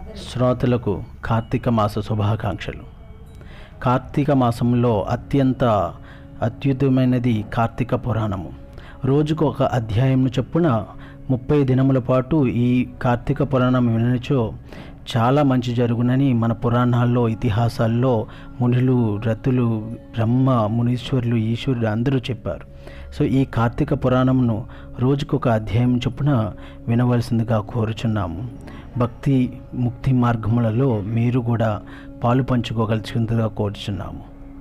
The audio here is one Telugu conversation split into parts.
శ్రోతలకు కార్తీక మాస శుభాకాంక్షలు కార్తీక మాసంలో అత్యంత అత్యుత్తమైనది కార్తీక పురాణము రోజుకు ఒక అధ్యాయం చొప్పున ముప్పై దినముల పాటు ఈ కార్తీక పురాణం వినచో చాలా మంచి జరుగునని మన పురాణాల్లో ఇతిహాసాల్లో మునులు రతులు బ్రహ్మ మునీశ్వరులు ఈశ్వరులు అందరూ చెప్పారు సో ఈ కార్తీక పురాణంను రోజుకొక అధ్యాయం చొప్పున వినవలసిందిగా కోరుచున్నాము భక్తి ముక్తి మార్గములలో మీరు కూడా పాలు పంచుకోగలిసిందిగా కోరుచున్నాము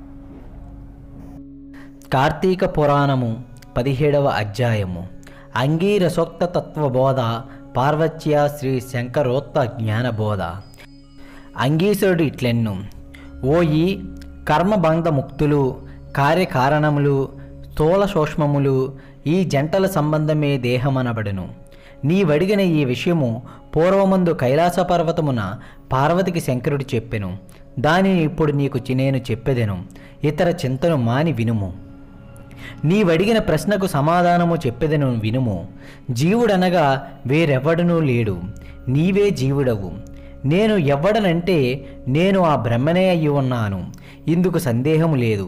కార్తీక పురాణము పదిహేడవ అధ్యాయము అంగీరసోక్త తత్వబోధ పార్వత్య శ్రీ శంకరోత్త జ్ఞానబోధ అంగీసురుడు ఇట్లెన్ను ఓయి కర్మబంధ ముక్తులు కార్యకారణములు స్థూల సూక్ష్మములు ఈ జంటల సంబంధమే దేహమనబడును నీవడిగిన ఈ విషయము పూర్వమందు కైలాస పర్వతమున పార్వతికి శంకరుడు చెప్పెను దానిని ఇప్పుడు నీకు చి- నేను చెప్పెదెను ఇతర చింతను మాని వినుము నీవడిగిన ప్రశ్నకు సమాధానము చెప్పెదను వినుము జీవుడనగా వేరెవ్వడనూ లేడు నీవే జీవుడవు నేను ఎవ్వడనంటే నేను ఆ బ్రహ్మనే అయి ఉన్నాను ఇందుకు సందేహము లేదు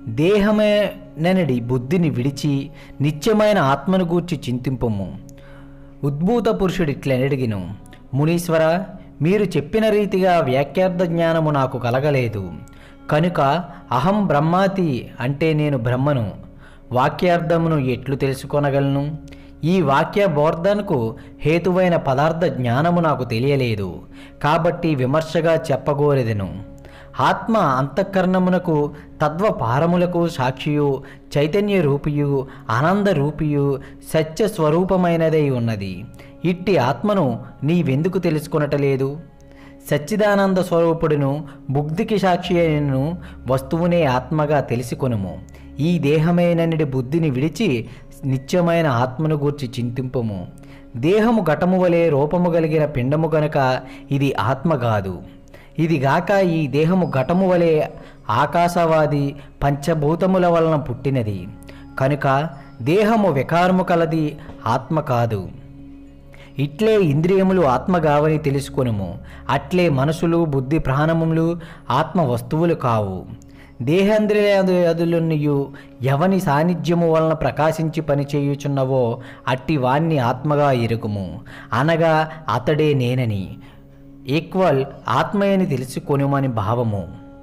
దేహమేనడి బుద్ధిని విడిచి నిత్యమైన ఆత్మను గూర్చి చింతింపము ఉద్భూత పురుషుడు ఇట్లనడిగిను మునీశ్వర మీరు చెప్పిన రీతిగా వ్యాఖ్యార్థ జ్ఞానము నాకు కలగలేదు కనుక అహం బ్రహ్మాతి అంటే నేను బ్రహ్మను వాక్యార్థమును ఎట్లు తెలుసుకొనగలను ఈ వాక్య బోర్ధనకు హేతువైన పదార్థ జ్ఞానము నాకు తెలియలేదు కాబట్టి విమర్శగా చెప్పగోరెదను ఆత్మ అంతఃకరణమునకు తత్వ పారములకు సాక్షియు చైతన్య రూపియు ఆనంద రూపియు సత్య స్వరూపమైనదై ఉన్నది ఇట్టి ఆత్మను నీవెందుకు తెలుసుకొనటలేదు సచ్చిదానంద స్వరూపుడును బుద్ధికి సాక్షి అయినను వస్తువునే ఆత్మగా తెలుసుకొనుము ఈ దేహమేనని బుద్ధిని విడిచి నిత్యమైన ఆత్మను గూర్చి చింతింపము దేహము ఘటము వలె రూపము కలిగిన పిండము గనుక ఇది ఆత్మ కాదు ఇది గాక ఈ దేహము ఘటము వలె ఆకాశవాది పంచభూతముల వలన పుట్టినది కనుక దేహము వికారము కలది ఆత్మ కాదు ఇట్లే ఇంద్రియములు ఆత్మగావని తెలుసుకొనుము అట్లే మనసులు బుద్ధి ప్రాణములు ఆత్మ వస్తువులు కావు దేహేంద్రియాదులన్నయు ఎవని సాన్నిధ్యము వలన ప్రకాశించి పనిచేయుచున్నవో అట్టి వాణ్ణి ఆత్మగా ఎరుగుము అనగా అతడే నేనని ఈక్వల్ ఆత్మయని తెలుసుకొనుమని భావము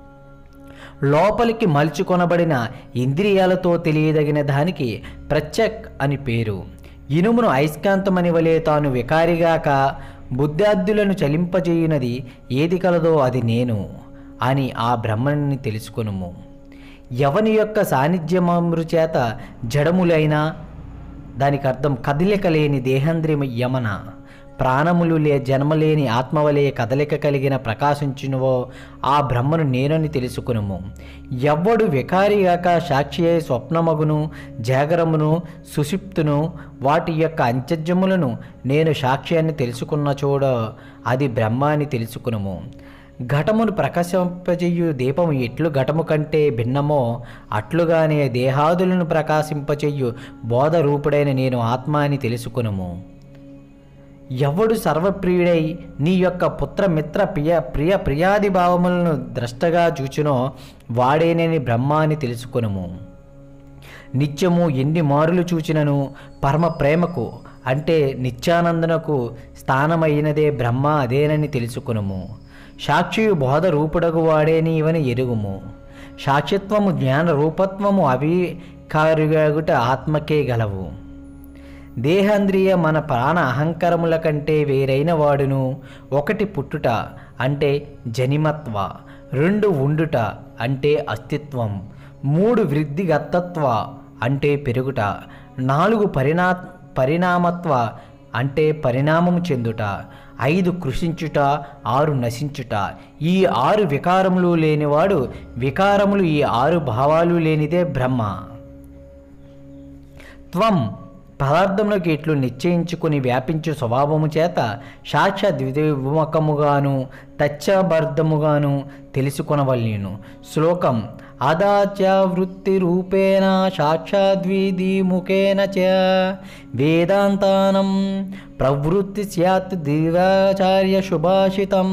లోపలికి మలుచుకొనబడిన ఇంద్రియాలతో తెలియదగిన దానికి ప్రత్యక్ అని పేరు ఇనుమును అయస్కాంతమని వలె తాను వికారిగాక బుద్ధార్థులను చలింపజేయునది ఏది కలదో అది నేను అని ఆ బ్రహ్మని తెలుసుకొనుము ఎవని యొక్క సాన్నిధ్యమృ చేత జడములైన దానికి అర్థం కదలిక లేని దేహంద్రియ యమన ప్రాణములు లే జన్మలేని ఆత్మవలే కదలిక కలిగిన ప్రకాశించునువో ఆ బ్రహ్మను నేనని తెలుసుకునుము ఎవ్వడు వికారిగాక సాక్షి అయి స్వప్నమగును జాగరమును సుషిప్తును వాటి యొక్క అంత్యజములను నేను సాక్షి అని తెలుసుకున్న చూడ అది బ్రహ్మ అని తెలుసుకునుము ఘటమును ప్రకాశింపజేయు దీపము ఎట్లు ఘటము కంటే భిన్నమో అట్లుగానే దేహాదులను ప్రకాశింపచేయు బోధ రూపుడైన నేను ఆత్మ అని తెలుసుకునుము ఎవడు సర్వప్రియుడై నీ యొక్క పుత్రమిత్ర ప్రియ ప్రియ ప్రియాది భావములను ద్రష్టగా చూచునో వాడేనని బ్రహ్మ అని తెలుసుకునుము నిత్యము ఎన్ని మారులు చూచినను పరమ ప్రేమకు అంటే నిత్యానందనకు స్థానమైనదే బ్రహ్మ అదేనని తెలుసుకునుము సాక్షియు బోధ రూపుడగు వాడేని ఇవని ఎరుగుము సాక్షిత్వము జ్ఞాన రూపత్వము అవి కారుగాగుట ఆత్మకే గలవు దేహేంద్రియ మన ప్రాణ అహంకారముల కంటే వేరైన వాడును ఒకటి పుట్టుట అంటే జనిమత్వ రెండు ఉండుట అంటే అస్తిత్వం మూడు వృద్ధిగతత్వ అంటే పెరుగుట నాలుగు పరిణా పరిణామత్వ అంటే పరిణామము చెందుట ఐదు కృషించుట ఆరు నశించుట ఈ ఆరు వికారములు లేనివాడు వికారములు ఈ ఆరు భావాలు లేనిదే బ్రహ్మ త్వం పదార్థములకు ఇట్లు నిశ్చయించుకుని వ్యాపించు స్వభావము చేత సాక్షాత్ ద్విముఖముగాను తచ్చబద్ధముగాను తెలుసుకొనవల్లిను శ్లోకం అదాచ వృత్తి రూపేణ సాక్షాద్విధిముఖేన చ వేదాంతానం ప్రవృత్తి స్యాత్ దివాచార్య శుభాషితం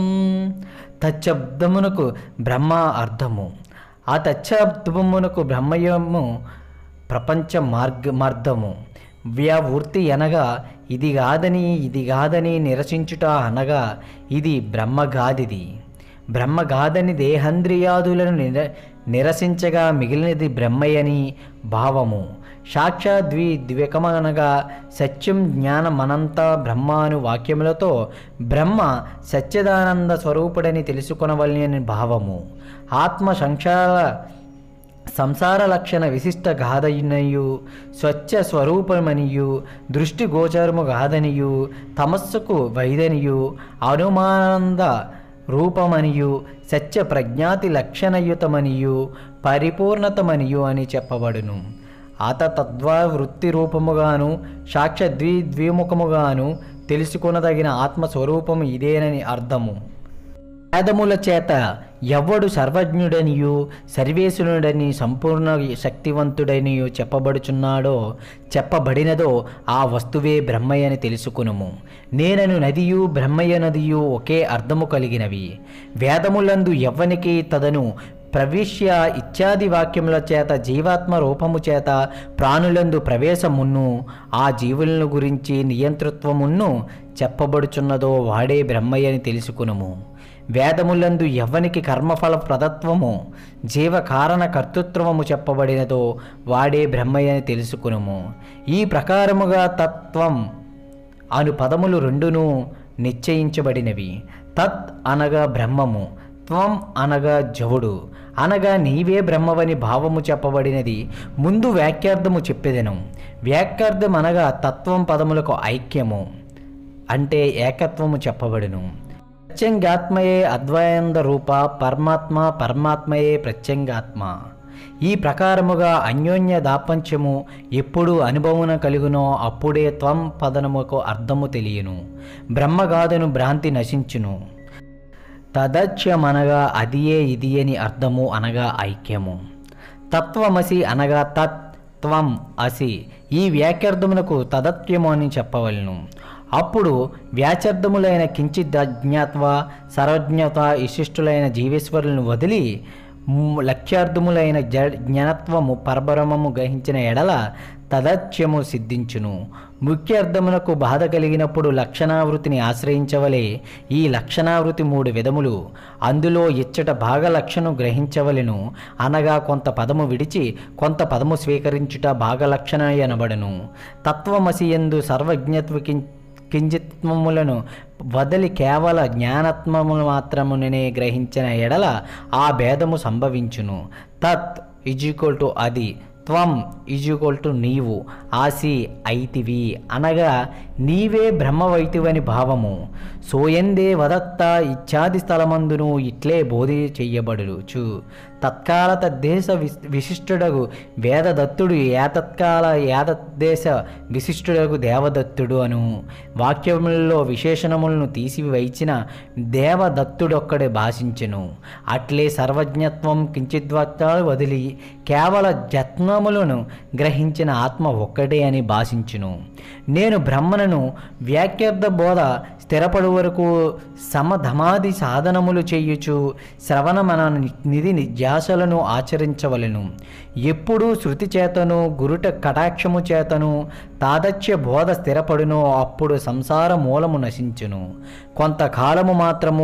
తచ్చబ్దమునకు బ్రహ్మ అర్థము ఆ తచ్చబ్దమునకు బ్రహ్మయము ప్రపంచ మార్గ మార్గము వ్యావృత్తి అనగా ఇది కాదని ఇది కాదని నిరసించుట అనగా ఇది బ్రహ్మగాదిది బ్రహ్మగాదని దేహంద్రియాదులను నిర నిరసించగా మిగిలినది బ్రహ్మయని భావము సాక్షాత్ ద్వి ద్వికమనగా సత్యం జ్ఞానమనంత బ్రహ్మాను వాక్యములతో బ్రహ్మ సత్యదానంద స్వరూపుడని తెలుసుకొనవలని భావము ఆత్మ సంసార సంసార లక్షణ విశిష్ట గాథనయు స్వచ్ఛ స్వరూపమనియు దృష్టి గోచరము గాథనియు తమస్సుకు వైదనియు అనుమానంద రూపమనియు సత్య ప్రజ్ఞాతి లక్షణయుతమనియు పరిపూర్ణతమనియు అని చెప్పబడును ఆత తద్వా వృత్తి రూపముగాను సాక్ష ద్వి ద్విముఖముగాను తెలుసుకొనదగిన ఆత్మస్వరూపము ఇదేనని అర్థము వేదముల చేత ఎవ్వడు సర్వజ్ఞుడనియు సర్వేశ్వరుడని సంపూర్ణ శక్తివంతుడనియు చెప్పబడుచున్నాడో చెప్పబడినదో ఆ వస్తువే బ్రహ్మయ్యని తెలుసుకునుము నేనను నదియు బ్రహ్మయ్య నదియు ఒకే అర్థము కలిగినవి వేదములందు ఎవ్వనికి తదను ప్రవిశ్య ఇత్యాది వాక్యముల చేత జీవాత్మ రూపము చేత ప్రాణులందు ప్రవేశమున్ను ఆ జీవులను గురించి నియంతృత్వమున్ను చెప్పబడుచున్నదో వాడే బ్రహ్మయ్యని తెలుసుకునుము వేదములందు ఎవ్వనికి కర్మఫల ప్రదత్వము జీవకారణ కర్తృత్వము చెప్పబడినదో వాడే బ్రహ్మయ్యని తెలుసుకునుము ఈ ప్రకారముగా తత్వం అను పదములు రెండును నిశ్చయించబడినవి తత్ అనగా బ్రహ్మము త్వం అనగా జవుడు అనగా నీవే బ్రహ్మవని భావము చెప్పబడినది ముందు వాక్యార్థము చెప్పేదెను వాక్యార్థం అనగా తత్వం పదములకు ఐక్యము అంటే ఏకత్వము చెప్పబడును ప్రత్యంగాత్మయే అద్వయంద రూప పరమాత్మ పరమాత్మయే ప్రత్యంగాత్మ ఈ ప్రకారముగా అన్యోన్య దాపంచము ఎప్పుడు అనుభవన కలుగునో అప్పుడే త్వం పదనముకు అర్థము తెలియను బ్రహ్మగాథను భ్రాంతి నశించును తదచ్యమనగా అదియే ఇది అని అర్థము అనగా ఐక్యము తత్వమసి అనగా తత్ త్వం అసి ఈ వ్యాఖ్యార్థమునకు తదత్యము అని చెప్పవలను అప్పుడు వ్యాచర్థములైన కించిత్ అజ్ఞాత్వ సర్వజ్ఞత విశిష్టులైన జీవేశ్వరులను వదిలి మ్, లక్ష్యార్థములైన జ జ్ఞానత్వము పరబ్రహ్మము గ్రహించిన ఎడల తదత్యము సిద్ధించును ముఖ్యార్థమునకు బాధ కలిగినప్పుడు లక్షణావృతిని ఆశ్రయించవలే ఈ లక్షణావృతి మూడు విధములు అందులో ఇచ్చట భాగ లక్షను గ్రహించవలెను అనగా కొంత పదము విడిచి కొంత పదము స్వీకరించుట భాగలక్షణ ఎనబడను తత్వమసి ఎందు సర్వజ్ఞత్వ కిం కించిత్వములను వదిలి కేవల జ్ఞానత్వములు మాత్రమునే గ్రహించిన ఎడల ఆ భేదము సంభవించును తత్ ఈజ్ ఈక్వల్ టు అది త్వం ఈజ్ ఈక్వల్ టు నీవు ఆసి ఐతివి అనగా నీవే బ్రహ్మవైతివని భావము సోయందే వదత్త ఇత్యాది స్థలమందును ఇట్లే బోధి చెయ్యబడుచు తత్కాల తద్దేశ విశ్- విశిష్టుడగు వేదదత్తుడు ఏతత్కాల ఏతద్దేశ విశిష్టుడగు దేవదత్తుడు అను వాక్యములలో విశేషణములను తీసివైచిన దేవదత్తుడొక్కడే భాషించెను అట్లే సర్వజ్ఞత్వం కించిద్వాక్యాలు వదిలి కేవల జత్నములను గ్రహించిన ఆత్మ ఒక్కటే అని భాషించును నేను బ్రహ్మను వ్యాఖ్యార్థ బోధ స్థిరపడు వరకు సమధమాది సాధనములు చేయుచు శ్రవణ మన నిధి నిధ్యాసలను ఆచరించవలెను ఎప్పుడూ శృతి చేతను గురుట కటాక్షము చేతను తాదత్య బోధ స్థిరపడునో అప్పుడు సంసార మూలము నశించును కొంతకాలము మాత్రము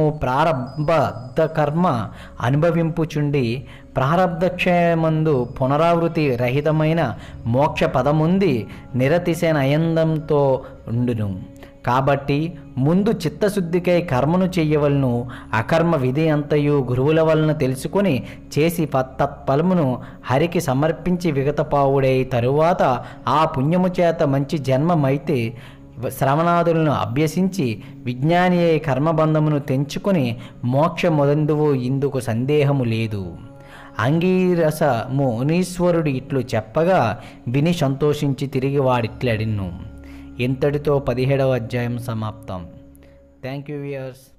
ప్రారంభ కర్మ అనుభవింపుచుండి ప్రారంధక్షయమందు పునరావృతి రహితమైన మోక్ష పదముంది నిరతిశైన అయందంతో ఉండును కాబట్టి ముందు చిత్తశుద్ధికై కర్మను చెయ్యవలను అకర్మ విధి అంతయు గురువుల వలన తెలుసుకొని చేసి ప- తత్ఫలమును హరికి సమర్పించి విగతపావుడై తరువాత ఆ పుణ్యము చేత మంచి జన్మమైతే శ్రవణాదులను అభ్యసించి విజ్ఞాని అయి కర్మబంధమును తెంచుకొని మోక్ష మొదందువు ఇందుకు సందేహము లేదు అంగీరస మునీశ్వరుడు ఇట్లు చెప్పగా విని సంతోషించి తిరిగి వాడిట్లడిన్ను ఇంతటితో పదిహేడవ అధ్యాయం సమాప్తం థ్యాంక్ యూ వియర్స్